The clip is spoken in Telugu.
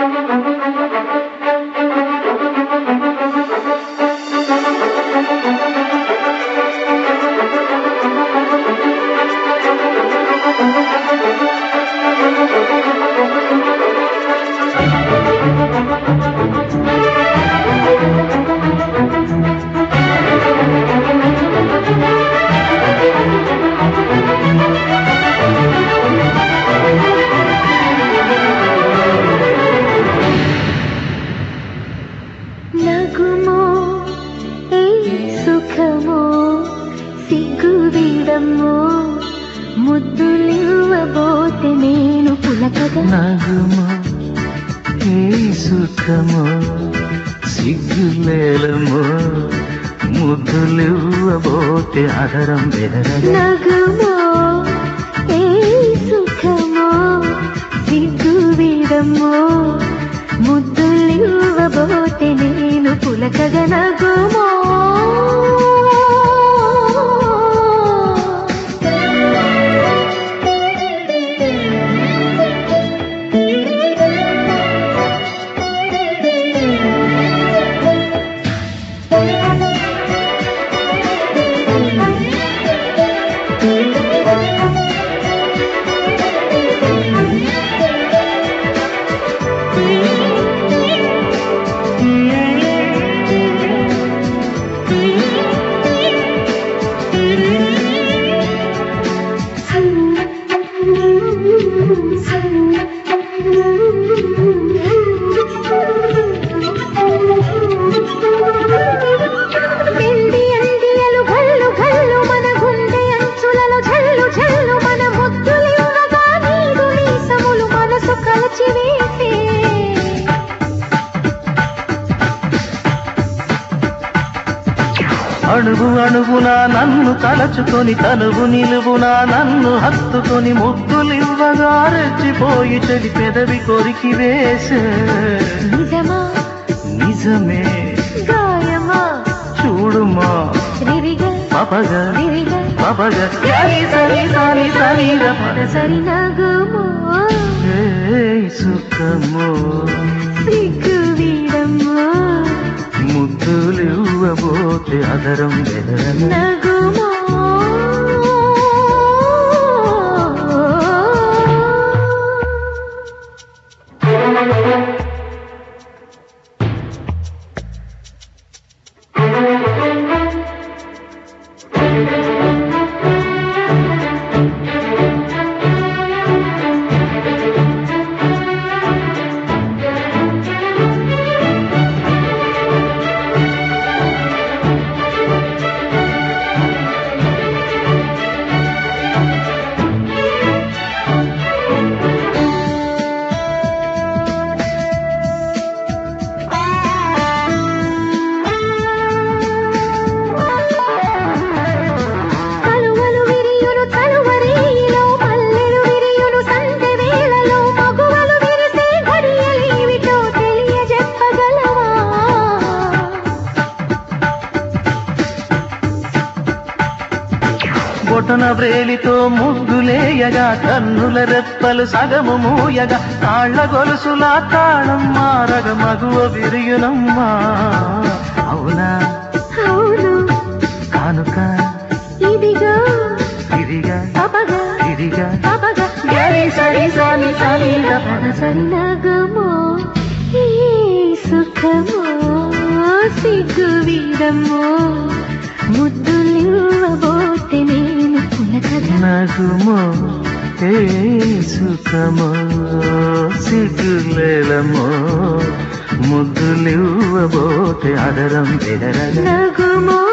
నగుమో ఏ సుఖమో సిగ్గువిడమో ముద్దులివ్వబోతే నేను పులకగా నగుము ఏ సుఖము సిగ్గులేలము ముద్దులివ్వబోతే అదరం బెదరగా నగుమో ఏ సుఖమో సిగ్గువిడమో ముద్దులివ్వబోతే నేను పులకగా నగుమో వెండి అందియలు గల్లు గల్లు మన గుండె అంచులలో జల్లు జల్లు మన ముద్దులివ్వగా నీరు మీసములు మనసు కలచివేసే అణువు అణువున నన్ను తలచుకొని తనువు నిలువున నన్ను హత్తుకొని ముద్దులివ్వగా రెచ్చిపోయి చెడి పెదవి కొరికి వేసే నిజమా నిజమే గాయమా చూడుమా రిరిగా పపగా రిరిగా పపగా సరి సరి సరి సరి రపద సరి నగుమో ఏ సుఖము సిగ్గు వీడమ్మో ముద్దులివ్వబోతే అదరం బెదరన నగుమో కలువలు విరియును కలువరేయిలో మల్లెలు విరియును సంధ్య వేళలో మగువలు విరిసే ఘడియలేమిటో తెలియజెప్పగలవా బొటన వ్రేలితో ముగ్గులేయగా కన్నుల రెప్పలు సగము మూయగా తాళ్ల గొలుసుల తాళం మారగ మగువ విరియునమ్మా అవునా అవును కానుక ఇదిగో ఇదిగా అపగా ఇదిగా అపగా గరి సరి సని సని రపద సరి సరినగమో ఈ సుఖమో సిగ్గు వీడమో ముద్దులివ్వబోతే నేను పులకగా నగుమో ఏ సుఖమో సిగ్గులేలమో ముద్దులివ్వబోతే అదరం బెదరగా నగుమో